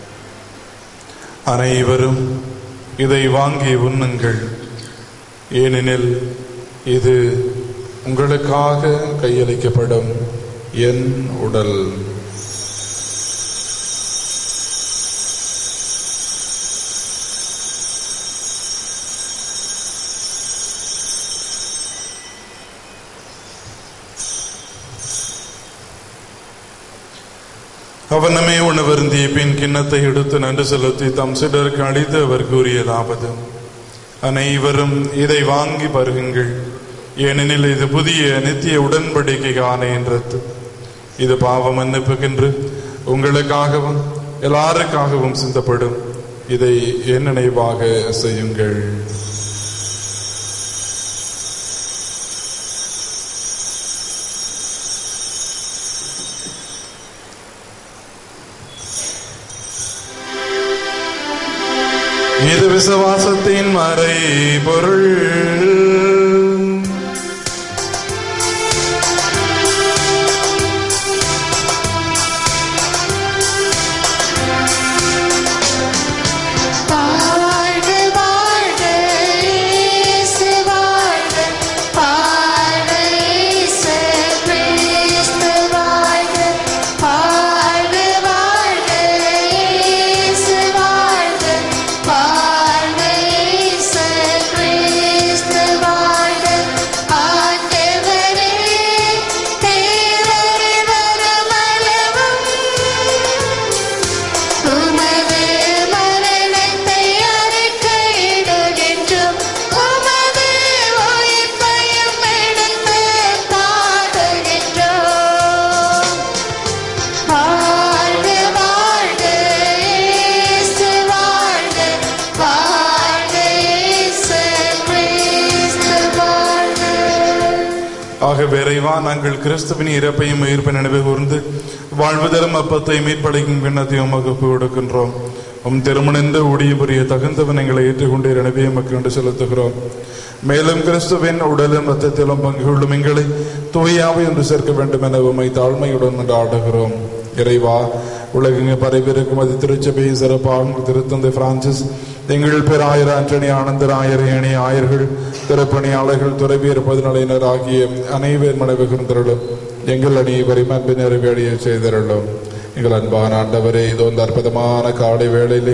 அனைவரும் இதை வாங்கி உண்ணுங்கள் ஏனெனில் இது உங்களுக்காக கையளிக்கப்படும் என் உடல் அவனமே உணவருந்திய பின் கிண்ணத்தை எடுத்து நன்றி செலுத்தி தம் சிலருக்கு அளித்து அவர் கூறியதாவது அனைவரும் இதை வாங்கி பருகுங்கள் ஏனெனில் இது புதிய நித்திய உடன்படிக்கைக்கான என்றது இது பாவ மன்னிப்புக்கென்று உங்களுக்காகவும் எல்லாருக்காகவும் சிந்தப்படும் இதை என் நினைவாக செய்யுங்கள் இது விசுவாசத்தின் மறை பொருள் வாழ்க வாழ்க இயேசு வாழ்க வாழ்க இயேசு கிறிஸ்து வாழ்க வாழ்க வாழ்க இயேசு வாழ்க வாழ்க இயேசு கிறிஸ்து வாழ்க ஆண்டவரே தேவரே வரமளவும் உமது மரணத்தை அறிக்கையிடுகின்றோம் உமது உயிர்ப்பையும் எடுத்து பாடுகின்றோம் வாழ்க வாழ்க இயேசு வாழ்க வாழ்க இயேசு கிறிஸ்து வாழ்க ஆக விரைவா நாங்கள் கிறிஸ்துவின் இறப்பையும் உயிர்ப்பை நினைவு கூர்ந்து வாழ்வு தரும் அப்பத்தை மீட்படைக்கும் கிண்ணத்தை உமக்கு ஒப்புக் கொடுக்கின்றோம் உம் திருமணந்த ஊழிய புரிய தகுந்தவன் எங்களை ஏற்றுக்கொண்டு எனவே உமக்கு கண்டு செலுத்துகிறோம் மேலும் கிறிஸ்துவின் உடலும் ரத்தத்திலும் பங்கு கொள்ளும் எங்களை தூயாவை என்று சேர்க்க வேண்டும் என உம்மை தாழ்மையுடன் ஆடுகிறோம் இறைவா உலகெங்க பரவிருக்கும் அது திருச்சபை சிறப்பாகும் திருத்தந்தை பிரான்சிஸ் எங்கள் பேராயர் ஆண்டனி ஆனந்தராயர் ஏனைய ஆயர்கள் திருப்பணியாளர்கள் துறவியர் பொதுநிலையினர் ஆகிய அனைவர் மனைவிகின்றர்களும் எங்கள் அனைவரையும் அன்பின் நிறைவேடிய செய்தருளும் எங்கள் அன்பான ஆண்டவரே இதோ இந்த அற்புதமான காலை வேளையிலே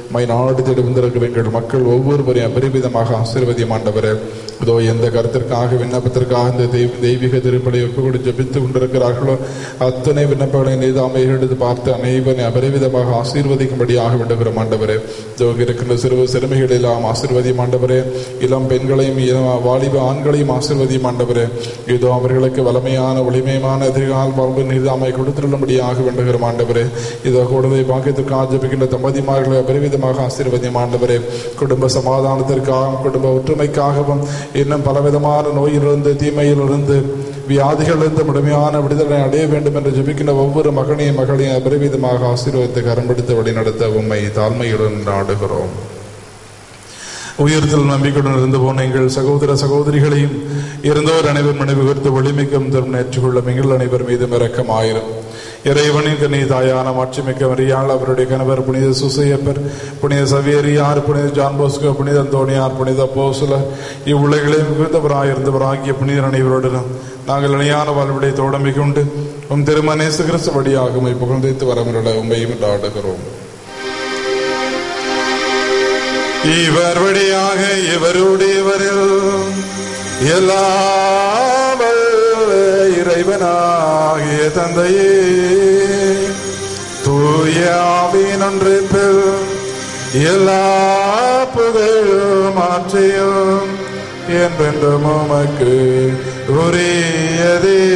மை நாடு தேடி வந்திருக்கிற எங்கள் மக்கள் ஒவ்வொருவரையும் அபரிமிதமாக ஆசீர்வதியும் ஆண்டவரே இதோ எந்த கருத்திற்காக விண்ணப்பத்திற்காக இந்த தெய்வ தெய்வீக திருப்பலை ஒப்புக்கொண்டு ஜெபித்து கொண்டிருக்கிறார்களோ அத்தனை விண்ணப்பங்களை நீதாமை எடுத்து பார்த்து அனைவரை அபரிவிதமாக ஆசீர்வதிக்கும்படியாக வேண்டுகிறோம் ஆண்டவரே இதோ இருக்கின்ற சிறு சிறுமிகள் எல்லாம் ஆசீர்வதியும் ஆண்டவரே இளம் பெண்களையும் இளம் வாலிப ஆண்களையும் ஆசீர்வதியும் ஆண்டவரே இதோ அவர்களுக்கு வலிமையான ஒளிமயமான எதிர்கால வாழ்வு நீதாமை கொடுத்துள்ளபடியாக வேண்டுகிறோம் ஆண்டவரே இதோ கூடவே பாக்கியத்திற்காக ஜெபிக்கின்ற தம்பதிமார்களை அபரிவிதமாக ஆசீர்வதியும் ஆண்டவரே குடும்ப சமாதானத்திற்காகவும் குடும்ப ஒற்றுமைக்காகவும் இன்னும் பலவிதமான நோயிலிருந்து தீமையிலிருந்து வியாதிகளிலிருந்து முழுமையான விடுதலை அடைய வேண்டும் என்று ஜெபிக்கின்ற ஒவ்வொரு மகனையும் மகளையும் அபரிவிதமாக ஆசீர்வதித்து கரம்பிடித்து வழிநடத்த உண்மை தாழ்மையுடன் நாடுகிறோம் உயர்த்தல் நம்பிக்கையுடன் இருந்து போன எங்கள் சகோதர சகோதரிகளையும் இருந்தோர் அனைவர் மனைவி குறித்து ஒளிமிக்கும் தரும் நேற்றுக்கொள்ள எங்கள் அனைவர் மீதும் இரக்கமாயிரும் இறைவனின் கனி தாயான மாட்சிமிக்க மரியாள் அவருடைய கணவர் புனித சுசையப்பர் புனித சவேரியார் புனித ஜான் போஸ்கோ புனித அந்தோணியார் புனித போசுல இவ்வுலகிலே மிகுந்தவராயிருந்தவராகிய புனிதர் அனைவருடனும் நாங்கள் இணையான வாழ்வுடைய தோழமை கொண்டு உம் திருமணேசு கிறிஸ்து வழியாக உம்மை புகழ்ந்தைத்து வரமுள்ள உண்மையும் ஆடுகிறோம் இவர் வழியாக இவருடையவரில் எல்லாம் வல்ல இறைவனாகிய தந்தையே தூய ஆவியின் ஒன்றிப்பில் எல்லா புகழும் ஆற்றையும் என்றென்றும் உமக்கு உரியதே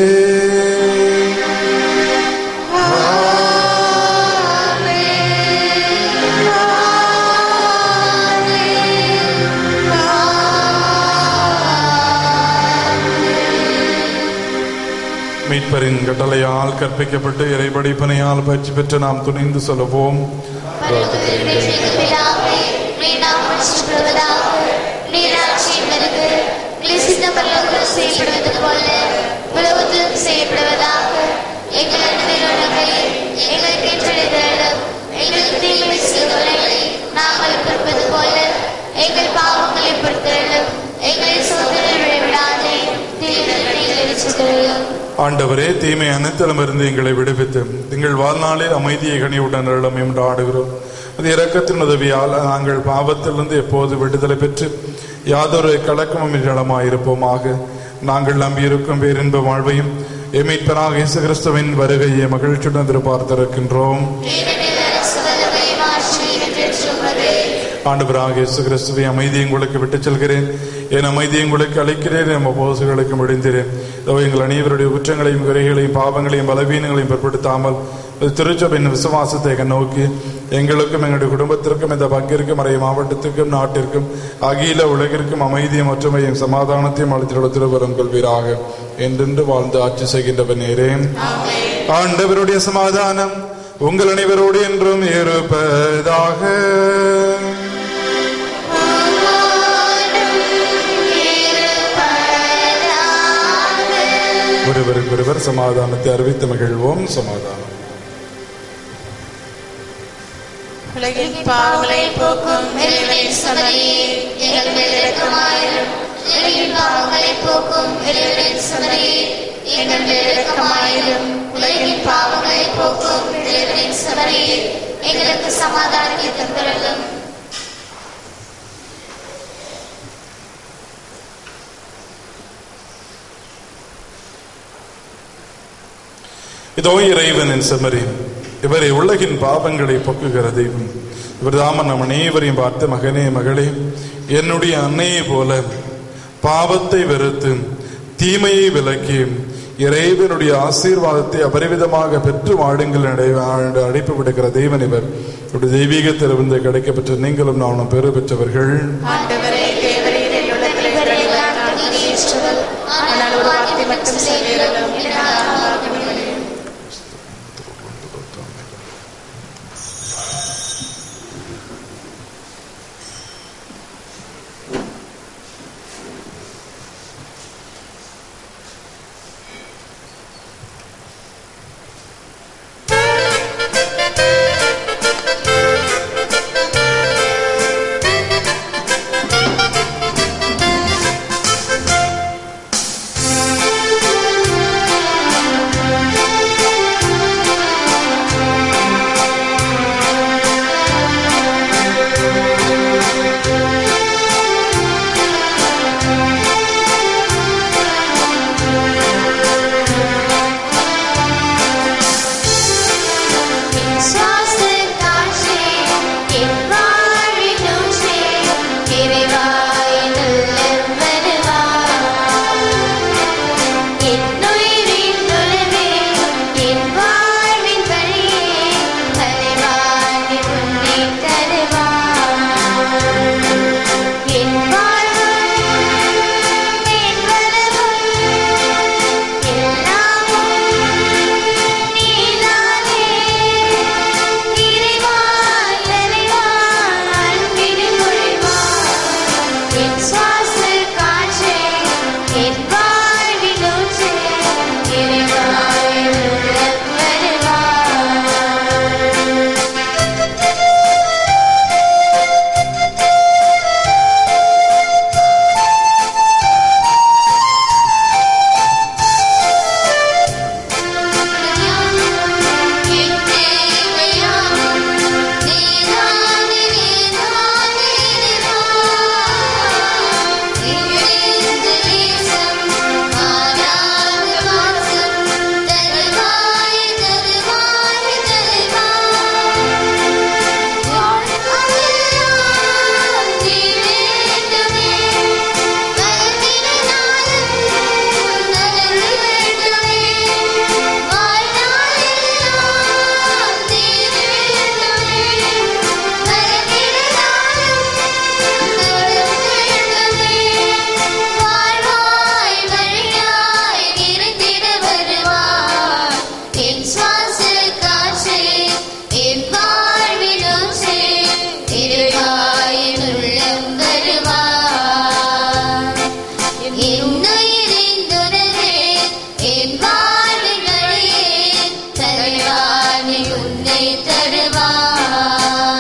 மீட்பரின் கட்டளையால் கற்பிக்கப்பட்டு இறைபடிப்பனையால் பயிற்சி பெற்று நாம் துணிந்து சொல்லுவோம் பிதாவே, நீர் நாம் போற்றுவதாக, நீர் ஆட்சியின் வருக, நீர் சித்தம் பரலோகத்தில் செய்யப்படுவது போல உலகத்திலும் செய்யப்படுவதாக எங்கள் அன்பில் உணவை எங்களுக்கு ஏற்றெடுத்தருளும். எங்களுக்கு தீமை செய்தவர்களை நாங்கள் பொறுப்பது போல எங்கள் பாவங்களை பொறுத்தருளும். எங்களை சோதனையில் விழவிடாதே தீவிரத்தை எரிச்சுத்தருளும் ஆண்டவரே தீமை அனைத்திலுமிருந்து எங்களை விடுவித்து எங்கள் வாழ்நாளில் அமைதியை கனிவுடன் அருளும் என்று ஆடுகிறோம் அது இரக்கத்தின் உதவியால் நாங்கள் பாவத்திலிருந்து எப்போது விடுதலை பெற்று யாதொரு கலக்கமும் இருப்போமாக நாங்கள் நம்பியிருக்கும் பேரின்ப வாழ்வையும் எமீட்பனாக இயேசு கிறிஸ்துவின் வருகையை மகிழ்ச்சியுடன் எதிர்பார்த்திருக்கின்றோம் ஏனெனில் அரசு வல்லமை மாட்சி என்றென்றும் ஆண்டவராக இயேசு கிறிஸ்துவை அமைதியை உங்களுக்கு விட்டுச் செல்கிறேன் என் அமைதியை உங்களுக்கு அளிக்கிறேன் என் உபவாசங்களுக்கு முடிந்தேன் இதோ எங்கள் அனைவருடைய குற்றங்களையும் குறைகளையும் பாவங்களையும் பலவீனங்களையும் பிற்படுத்தாமல் திருச்சபையின் விசுவாசத்தை நோக்கி எங்களுக்கும் எங்களுடைய குடும்பத்திற்கும் இந்த பங்கிற்கும் அறைய மாவட்டத்திற்கும் நாட்டிற்கும் அகில உலகிற்கும் அமைதியும் ஒற்றுமையும் சமாதானத்தையும் அளித்திட திருவரம் கொள்வீராக என்றென்று வாழ்ந்து ஆட்சி செய்கின்றவர் நேரே ஆண்டவருடைய சமாதானம் உங்கள் அனைவரோடு என்றும் இருப்பதாக ஒருவருக்கொருவர் சமாதானத்தை அறிவித்து மகிழ்வோம் சமாதானம் உலகின் பாவங்களை போக்கும் இறைவனின் சமரியே எங்கள் மேல் இரக்கமாயிரும் உலகின் பாவங்களை போக்கும் இறைவனின் சமரியே எங்கள் மேல் இரக்கமாயிரும் உலகின் பாவங்களை போக்கும் இறைவனின் சமரியே எங்களுக்கு சமாதானத்தை தந்தருளும் இதோ இறைவனின் செமரி இவரை உலகின் பாவங்களை போக்குகிற தெய்வம் இவர் தாம நம் அனைவரையும் பார்த்து மகனே மகளே என்னுடைய அன்னையை போல பாவத்தை வெறுத்து தீமையை விலக்கி இறைவனுடைய ஆசீர்வாதத்தை அபரிவிதமாக பெற்று வாடுங்கள் என அழைப்பு விடுக்கிற தெய்வன் இவர் இவருடைய தெய்வீகத்திலிருந்து கிடைக்கப்பெற்ற நீங்களும் நானும் பெறு பெற்றவர்கள் ஆண்டவரே தேவரீர் என் உள்ளத்தில் பிறந்தவர் நான் ஏற்றவர் ஆனால் ஒரு வார்த்தை மட்டும் சொல்லிடலும் ஆண்டவரே உன்னை தருவார்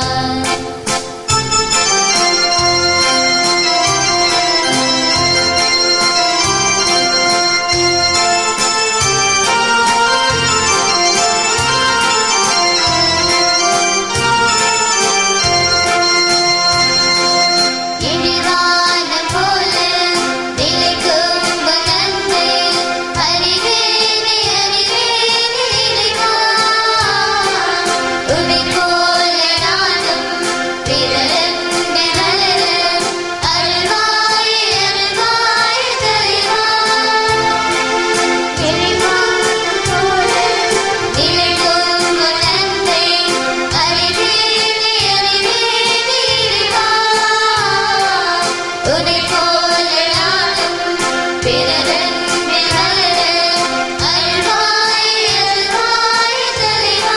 இழிவான போல நிலைக்கும் நன்மை அறிவேனே அறிவேனே இறைவா உன்னை போல நானும் பிறரென்று வளர அருள்வாய் அருள்வாய் தலைவா இறைவான போல நிலைக்கும் நன்மை அறிவேனே அறிவேனே இறைவா உன்னை போல நானும் பிறரென்று வளர அருள்வாய் அருள்வாய் தலைவா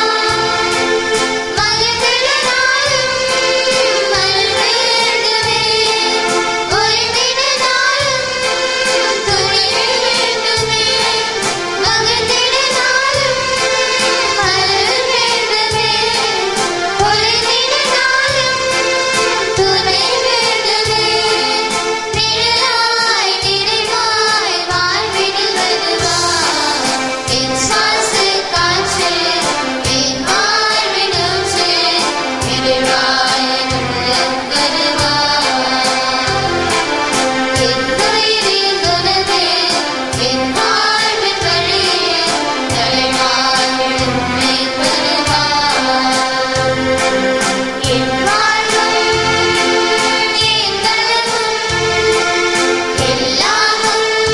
மகிழ்ந்திட நாளும் அருள் வேண்டுமே ஒளிந்திட நாளும் துணை வேண்டுமே மகிழ்ந்திட நாளும் அருள் வேண்டுமே ஒளிந்திட நாளும் துணை வேண்டுமே நிழலாய் நிறைவாய் வாழ்வினில் வருவாய் என் சுவாச காற்று என் வாழ்வின் ஊற்று நிறைவாய் உள்ளம் வருவாய் என் உயிரின் உணவே என் வாழ்வின் வழியே தலைவாய் உன்னை தருவாய் என் வாழ்வும் என் நலமும் எல்லாமும்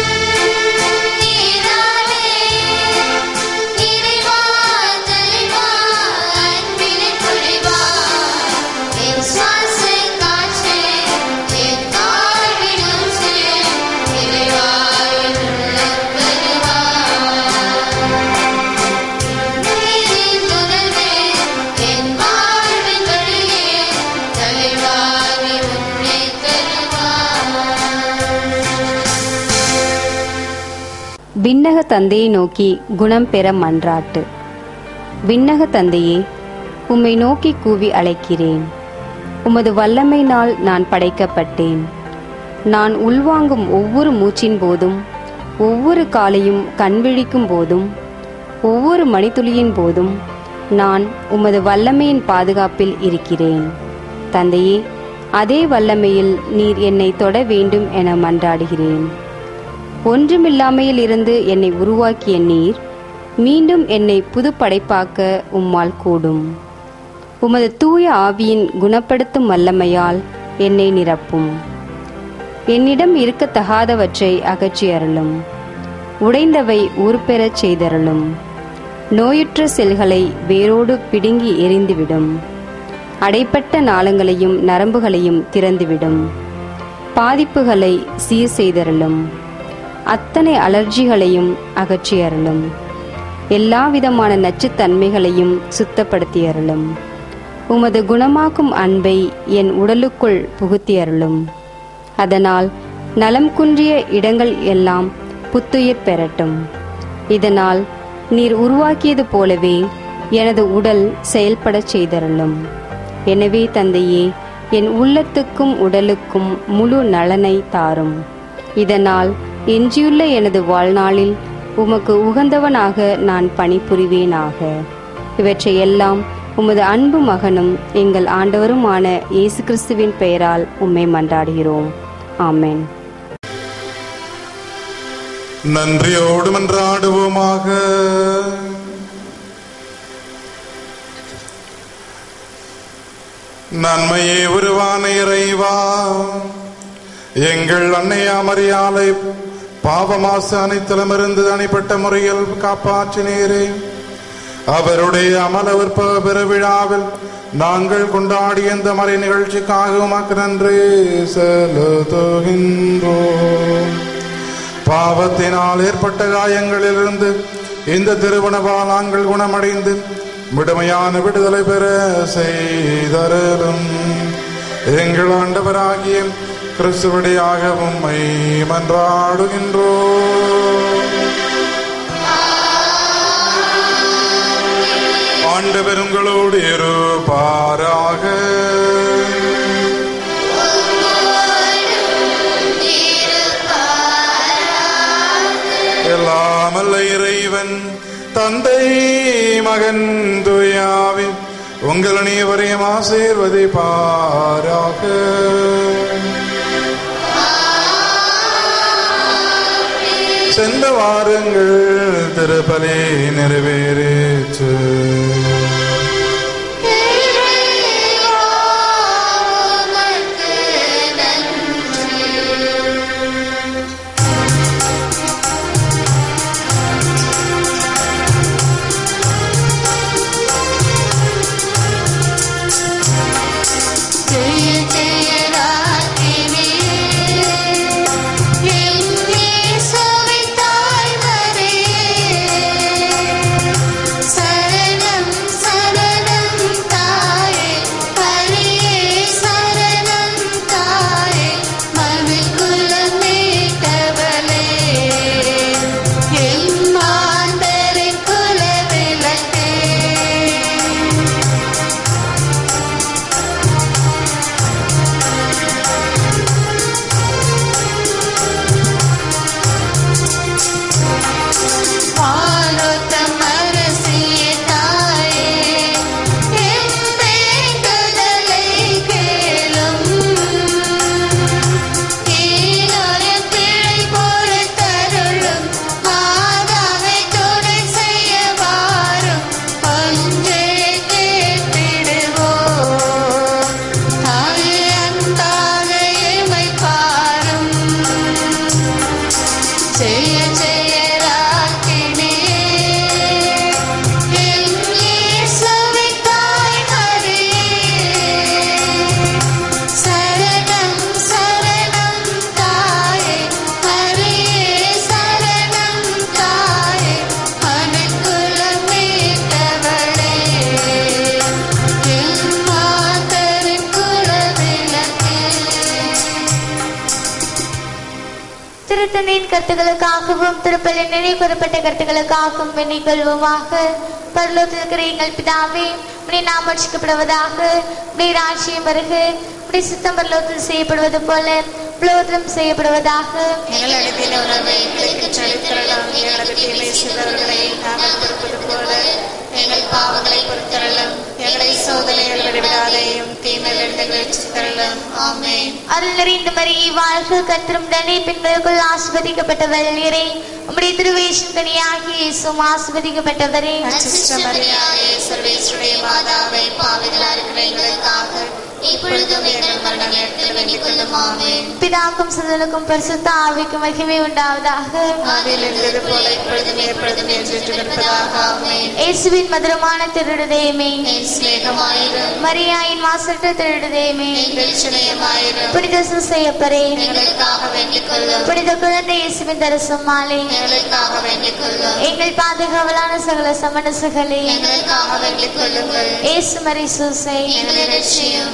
நீதானே இறைவா தலைவா அன்பினை பொழிவாய் என் சுவாச காற்று என் வாழ்வின் ஊற்று இறைவாய் உள்ளம் வருவாய் உயிரின் முதல்வே என் வாழ்வின் வழியே தலைவாய் உன்னை தருவாய் விண்ணக தந்தையை நோக்கி குணம் பெற மன்றாட்டு விண்ணக தந்தையே உம்மை நோக்கி கூவி அழைக்கிறேன் உமது வல்லமையினால் நான் படைக்கப்பட்டேன் நான் உள்வாங்கும் ஒவ்வொரு மூச்சின் போதும் ஒவ்வொரு காலையும் கண்விழிக்கும் போதும் ஒவ்வொரு மணித்துளியின் போதும் நான் உமது வல்லமையின் பாதுகாப்பில் இருக்கிறேன் தந்தையே அதே வல்லமையில் நீர் என்னை தொட வேண்டும் என மன்றாடுகிறேன் ஒன்றுமில்லாமையில் இருந்து என்னை உருவாக்கிய நீர் மீண்டும் என்னை புது படைப்பாக்க உம்மால் கூடும் உமது தூய ஆவியின் குணப்படுத்தும் வல்லமையால் என்னை நிரப்பும் என்னிடம் இருக்கத்தகாதவற்றை அகற்றி அருளும் உடைந்தவை ஊர்பெறச் செய்தருளும் நோயுற்ற செல்களை வேரோடு பிடுங்கி எரிந்துவிடும் அடைப்பட்ட நாளங்களையும் நரம்புகளையும் திறந்துவிடும் பாதிப்புகளை சீர் செய்தருளும் அத்தனை அலர்ஜிகளையும் அகற்றி அருளும் எல்லா விதமான நச்சுத்தன்மைகளையும் சுத்தப்படுத்தி அருளும் உமது குணமாக்கும் அன்பை என் உடலுக்குள் புகுத்தி அருளும் அதனால் நலம் குன்றிய இடங்கள் எல்லாம் புத்துயிர் பெறட்டும் இதனால் நீர் உருவாக்கியது போலவே எனது உடல் செயல்படச் செய்தருளும் எனவே தந்தையே என் உள்ளத்துக்கும் உடலுக்கும் முழு நலனை தாரும் இதனால் எஞ்சியுள்ள எனது வாழ்நாளில் உமக்கு உகந்தவனாக நான் பணிபுரிவேனாக இவற்றையெல்லாம் உமது அன்பு மகனும் எங்கள் ஆண்டவருமான இயேசு கிறிஸ்துவின் பெயரால் உம்மை மன்றாடுகிறோம் ஆமென் நன்றியோடு மன்றாடுவோமாக நன்மையே உருவான இறைவா எங்கள் அன்னையா மரியாதை பாவமாசு அனைத்திலுமிருந்து தனிப்பட்ட முறையில் காப்பாற்றினீரே அவருடைய அமல விற்ப பெருவிழாவில் நாங்கள் கொண்டாடிய இந்த மறை நிகழ்ச்சிக்காக உமக்கு நன்றி செலுத்துகின்றோம் பாவத்தினால் ஏற்பட்ட காயங்களிலிருந்து இந்த திருவனவால் நாங்கள் குணமடைந்து விடுமையான விடுதலை பெற செய்தரும் எங்கள் ஆண்டவராகிய கிறிஸ்துவடியாக உம்மை மன்றாடுகின்றோம் ஆண்டவர் உங்களோடு இருப்பாராக எல்லாமல்ல இறைவன் தந்தை மகன் துயாவின் உங்கள் அனைவரையும் ஆசீர்வதிப்பாராக சென்ற வாருங்கள் திருப்பலி நிறைவேறிச்சு ஜெய ஜெய ராகினி எங்கே சுவித்தாய் மரே சரணம் சரணம் தாயே ஹரியே சரணம் தாயே மவில் குலம் மீட்டவளே என் மாந்தரின் குல விளக்கே பாலோத்தம் அரசிய தாயே என் வேண்டுதலை கேளும் கீழோய பிழை பொறுத்தருளும் மாதாவை துணை செய்ய வாரும் ஒன்றே கேட்டிடுவோம் தாயே அன்பாக எமை பாரும் ஜெய ஜெய ராக்கினியே என் இயேசுவின் தாய் மரியே சரணம் சரணம் தாயே மரியே சரணம் தாயே மனுக்குலம் மீட்டவளே என் மாதரின் குலவிளக்கே திருத்தந்தையின் கருத்துக்களுக்காகவும் திருப்பலி நினைவு கூறப்பட்ட கருத்துக்களுக்காகவும் வேண்டிக் கொள்வோமாக பரலோகத்தில் இருக்கிற எங்கள் பிதாவே உடைய நாம் ரட்சிக்கப்படுவதாக உடைய ராட்சியம் வருக உடைய சித்தம் பரலோகத்தில் செய்யப்படுவது போல புலோகத்திலும் செய்யப்படுவதாக எங்கள் அடிப்பின் உணவை எங்களுக்கு செலுத்தரலாம் எங்களது தீமை செய்தவர்களை நாங்கள் பொறுப்பது போல எங்கள் பாவங்களை பொறுத்தரலாம் எங்களை சோதனைகள் விடாதையும் தீமையிலிருந்து ரட்சித்தரலாம் ஆமென் அருள் நிறைந்த மரியை வாழ்க கத்திரம் தனி பின்புக்குள் ஆஸ்வதிக்கப்பட்டவர் இறை உம்முடைய திருவேஷம் கனியாகி இயேசுவும் ஆஸ்வதிக்கப்பட்டவரே அச்சிஷ்ட மரியாதை சர்வேஸ்வருடைய மாதாவை பாவிகளாக இருக்கிற எங்களுக்காக இப்பொழுதும் எங்கள் மரண நேரத்தில் வேண்டிக் கொள்ளும் ஆமென் பிதாக்கும் சுதனுக்கும் பரிசுத்த ஆவிக்கும் மகிமை உண்டாவதாக ஆதியில் இருந்தது போல இப்பொழுதும் எப்பொழுதும் என்று இருப்பதாக ஆமென் இயேசுவின் மதுரமான திருடுதயமே என் சிநேகமாயிரும் மரியாயின் மாசற்ற திருடுதயமே என் பிரச்சனையமாயிரும் புனித சுசையப்பரே எங்களுக்காக வேண்டிக் கொள்ளும் புனித குழந்தை இயேசுவின் தரசம் மாலை எங்களுக்காக வேண்டிக் கொள்ளும் எங்கள் பாதுகாவலான சகல சமணசுகளே எங்களுக்காக வேண்டிக் கொள்ளுங்கள் இயேசு மரி சூசை எங்களை ரட்சியும்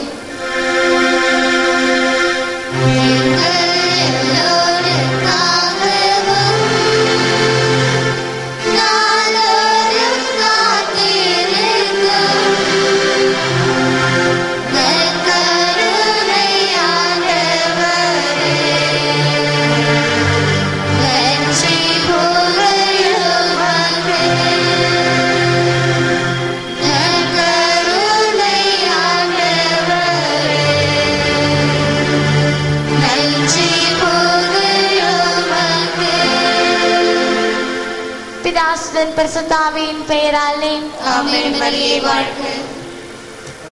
பிதாசுதன் பரிசுத்தாவியின் பெயராலே ஆமென் மரியே வாழ்க